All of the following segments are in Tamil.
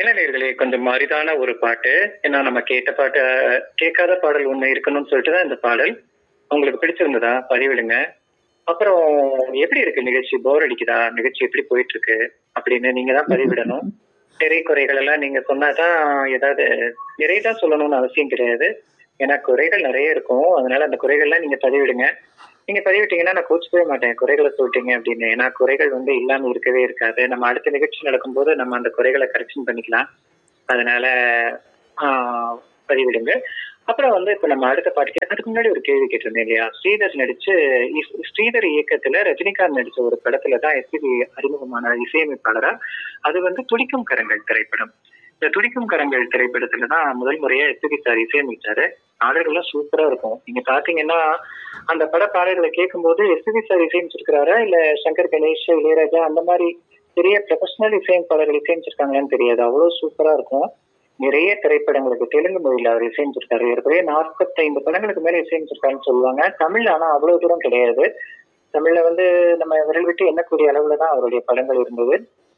என்ன நேர்களே கொஞ்சம் அரிதான ஒரு பாட்டு ஏன்னா நம்ம கேட்ட பாட்டு கேட்காத பாடல் ஒண்ணு இருக்கணும்னு சொல்லிட்டு தான் இந்த பாடல் உங்களுக்கு பிடிச்சிருந்ததா பதிவிடுங்க அப்புறம் எப்படி இருக்கு நிகழ்ச்சி போர் அடிக்குதா நிகழ்ச்சி எப்படி போயிட்டு இருக்கு அப்படின்னு நீங்க தான் பதிவிடணும் நிறை குறைகள் எல்லாம் நீங்க சொன்னாதான் ஏதாவது நிறை தான் சொல்லணும்னு அவசியம் கிடையாது ஏன்னா குறைகள் நிறைய இருக்கும் அதனால அந்த குறைகள்லாம் நீங்க பதிவிடுங்க நீங்க பதிவிட்டீங்கன்னா நான் கோச்சிக்கவே மாட்டேன் குறைகளை சொல்லிட்டீங்க அப்படின்னு ஏன்னா குறைகள் வந்து இல்லாம இருக்கவே இருக்காது நம்ம அடுத்த நிகழ்ச்சி நடக்கும்போது நம்ம அந்த குறைகளை கரெக்ஷன் பண்ணிக்கலாம் அதனால ஆஹ், பதிவிடுங்க அப்புறம் வந்து இப்ப நம்ம அடுத்த பாட்டுக்கு அதுக்கு முன்னாடி ஒரு கேள்வி கேட்டிருந்தேன் இல்லையா ஸ்ரீதர் நடிச்சு இஸ்- ஸ்ரீதர் இயக்கத்துல ரஜினிகாந்த் நடிச்ச ஒரு படத்துல தான் எஸ்பிபி அறிமுகமான இசையமைப்பாளரா அது வந்து துடிக்கும் கரங்கள் திரைப்படம் இந்த துடிக்கும் கரங்கள் திரைப்படத்துல தான் முதல் முறையா எஸ்பிபி சார் இசையமைச்சாரு பாடல்கள்லாம் சூப்பரா இருக்கும் நீங்க பாத்தீங்கன்னா அந்த பட பாடல்களை கேட்கும்போது எஸ்பிபி சார் இசையமைச்சிருக்கிறாரா இல்ல சங்கர் கணேஷ் இளையராஜா அந்த மாதிரி பெரிய ப்ரொஃபஷனல் இசையமைப்பாளர்கள் இசையமைச்சிருக்காங்களான்னு தெரியாது அவ்வளவு சூப்பரா இருக்கும் நிறைய திரைப்படங்களுக்கு தெலுங்கு மொழியில அவர் இசையமைச்சிருக்காரு ஏற்கனவே நாற்பத்தைந்து படங்களுக்கு மேல இசையமைச்சிருக்காருன்னு சொல்லுவாங்க தமிழ் ஆனா அவ்வளவு தூரம் கிடையாது தமிழ்ல வந்து நம்ம விரல் விட்டு எண்ணக்கூடிய அளவுல தான் அவருடைய படங்கள் இருந்தது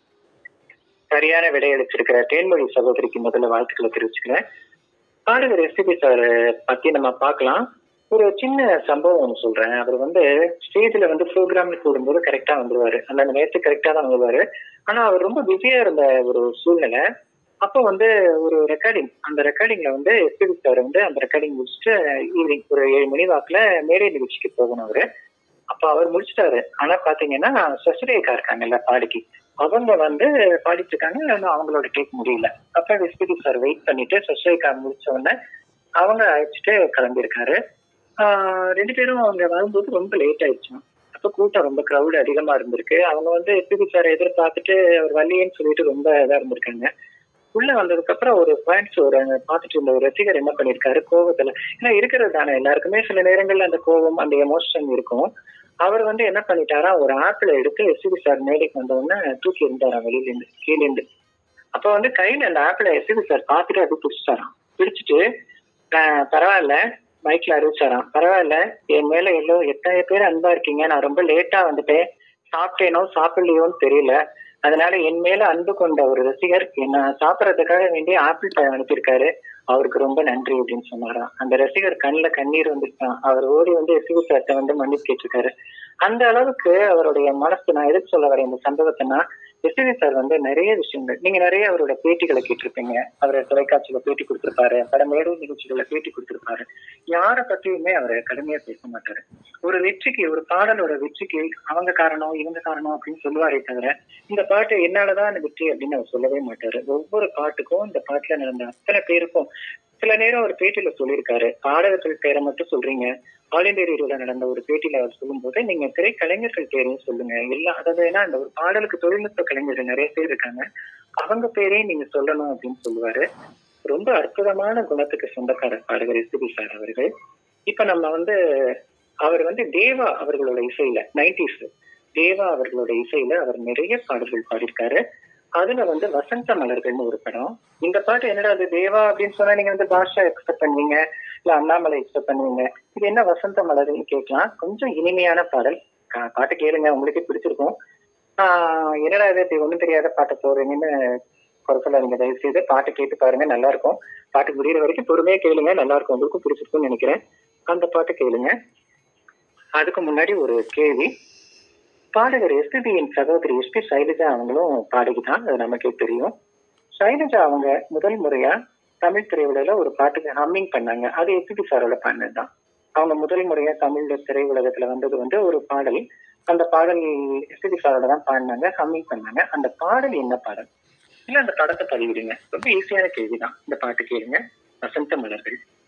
சரியான விடையளிச்சிருக்கிற தேன்மொழி சகோதரிக்கு முதல்ல வாழ்த்துக்களை தெரிவிச்சுக்கிறேன் பாடகர் எஸ்பிபி சார் பத்தி நம்ம பார்க்கலாம் ஒரு சின்ன சம்பவம் ஒன்று சொல்றேன் அவர் வந்து ஸ்டேஜ்ல வந்து ப்ரோக்ராம்ல கூடும்போது கரெக்டா வந்துருவாரு அந்த நேரத்துக்கு கரெக்டா தான் வந்துருவாரு ஆனா அவர் ரொம்ப பிஸியா இருந்த ஒரு சூழ்நிலை அப்போ வந்து ஒரு ரெக்கார்டிங் அந்த ரெக்கார்டிங்ல வந்து எஸ்பிபி சார் வந்து அந்த ரெக்கார்டிங் முடிச்சுட்டு ஈவினிங் ஒரு ஏழு மணி வாக்குல மேடை நிகழ்ச்சிக்கு போகணும் அவரு அப்ப அவர் முடிச்சிட்டாரு ஆனா பாத்தீங்கன்னா சசுரேகா இருக்காங்கல்ல பாடிக்கு அவங்க வந்து பாடிட்டு இருக்காங்க ஆனா அவங்களோட கேட்க முடியல அப்ப எஸ்பிபி சார் வெயிட் பண்ணிட்டு சசுரேகா முடிச்ச உடனே அவங்க அழைச்சிட்டு கிளம்பியிருக்காரு ஆஹ் ரெண்டு பேரும் அவங்க வரும்போது ரொம்ப லேட் ஆயிடுச்சு அப்ப கூட்டம் ரொம்ப கிரௌட் அதிகமா இருந்திருக்கு அவங்க வந்து எஸ்பிபி சார் எதிர்பார்த்துட்டு அவர் வரலையேன்னு சொல்லிட்டு ரொம்ப இதா இருந்திருக்காங்க உள்ள வந்ததுக்கு அப்புறம் ஒரு பாயிண்ட்ஸ் ஒரு பார்த்துட்டு இருந்த ஒரு ரசிகர் என்ன பண்ணிருக்காரு கோவத்துல ஏன்னா இருக்கிறது தானே எல்லாருக்குமே சில நேரங்கள்ல அந்த கோவம் அந்த எமோஷன் இருக்கும் அவர் வந்து என்ன பண்ணிட்டாரா ஒரு ஆப்பிள் எடுத்து எஸ்பிபி சார் மேடைக்கு வந்த உடனே தூக்கி இருந்தாராம் வெளியில இருந்து கீழே இருந்து அப்ப வந்து கையில அந்த ஆப்பிளை எஸ்பிபி சார் பார்த்துட்டு அப்படி பிடிச்சிட்டாராம் பிடிச்சிட்டு "ஆஹ், பரவாயில்ல மைக்ல அறிவிச்சாராம் பரவாயில்ல என் மேல எல்லோ எத்தனை பேர் அன்பா இருக்கீங்க நான் ரொம்ப லேட்டா வந்துட்டேன் சாப்பிட்டேனோ சாப்பிடலையோன்னு தெரியல அதனால என் மேல அன்பு கொண்ட ஒரு ரசிகர் என்ன சாப்பிடறதுக்காக வேண்டி ஆப்பிள் பழம் அனுப்பியிருக்காரு அவருக்கு ரொம்ப நன்றி அப்படின்னு சொன்னாராம் அந்த ரசிகர் கண்ணுல கண்ணீர் வந்துட்டான் அவர் ஓடி வந்து எஸ்பி சார்ட்ட வந்து மன்னிப்பு கேட்டிருக்காரு அந்த அளவுக்கு அவருடைய மனசு நான் எதுக்கு சொல்ல வரேன் இந்த சம்பவத்தைன்னா எஸ்பி சார் வந்து நிறைய விஷயங்கள் நீங்க நிறைய அவரோட பேட்டிகளை கேட்டிருப்பீங்க அவர் தொலைக்காட்சியில பேட்டி கொடுத்திருப்பாரு பல மேடை நிகழ்ச்சிகளை பேட்டி கொடுத்திருப்பாரு யாரை பத்தியுமே அவர் கடுமையா பேச மாட்டாரு ஒரு வெற்றிக்கு ஒரு பாடலோட வெற்றிக்கு அவங்க காரணம் இவங்க காரணம் அப்படின்னு சொல்லுவாரே தவிர இந்த பாட்டு என்னாலதான் அந்த வெற்றி அப்படின்னு அவர் சொல்லவே மாட்டாரு ஒவ்வொரு பாட்டுக்கும் இந்த பாட்டுல நடந்த அத்தனை பேருக்கும் சில நேரம் ஒரு பேட்டியில சொல்லியிருக்காரு பாடகர்கள் பேரை மட்டும் சொல்றீங்க ஆல் இந்தியா ரேடியோல நடந்த ஒரு பேட்டியில அவர் சொல்லும்போது நீங்க திரைக்கலைஞர்கள் பேரையும் சொல்லுங்க எல்லாம் அதாவது ஏன்னா அந்த ஒரு பாடலுக்கு தொழில்நுட்ப கலைஞர்கள் நிறைய பேர் இருக்காங்க அவங்க பேரையும் நீங்க சொல்லணும் அப்படின்னு சொல்லுவாரு ரொம்ப அற்புதமான குணத்துக்கு சொந்தக்காரர் பாடகர் எஸ்பிபி சார் அவர்கள் இப்ப நம்ம வந்து அவர் வந்து தேவா அவர்களோட இசையில நைன்டிஸ் தேவா அவர்களோட இசையில அவர் நிறைய பாடல்கள் பாடியிருக்காரு அதுல வந்து வசந்த மலர்கள்னு ஒரு படம் இந்த பாட்டு என்னடா அது தேவா அப்படின்னு சொன்னா நீங்க வந்து பாஷா எக்ஸ்பெக்ட் பண்ணுவீங்க இல்ல அண்ணாமலை எக்ஸ்பெக்ட் பண்ணுவீங்க இது என்ன வசந்த மலர்னு கேட்கலாம் கொஞ்சம் இனிமையான பாடல் கா- பாட்டு கேளுங்க உங்களுக்கே பிடிச்சிருக்கும் ஆஹ் என்னடா இது ஒண்ணும் தெரியாத பாட்டை போறீங்கன்னு குறை சொல்லாதீங்க தயவு செய்து பாட்டு கேட்டு பாருங்க நல்லா இருக்கும் பாட்டு முடியிற வரைக்கும் பொறுமையா கேளுங்க நல்லா இருக்கும் உங்களுக்கும் பிடிச்சிருக்கும்னு நினைக்கிறேன் அந்த பாட்டு கேளுங்க அதுக்கு முன்னாடி ஒரு கேள்வி பாடகர் எஸ்பிபியின் சகோதரி எஸ்பி சைலஜா அவங்களும் பாடகி தான் அது நமக்கே தெரியும் சைலஜா அவங்க முதல் முறையா தமிழ் திரையுலகில் ஒரு பாட்டுக்கு ஹம்மிங் பண்ணாங்க அது எஸ்பிபி சாரோட பாடினது தான் அவங்க முதல் முறையா தமிழ் திரையுலகத்துல வந்தது வந்து ஒரு பாடல் அந்த பாடல் எஸ்பிபி சாரோட தான் பாடினாங்க ஹம்மிங் பண்ணாங்க அந்த பாடல் என்ன பாடல் இல்ல அந்த படத்தை பதிவிடுங்க ரொம்ப ஈஸியான கேள்வி தான் இந்த பாட்டு கேளுங்க வசந்த மலர்கள்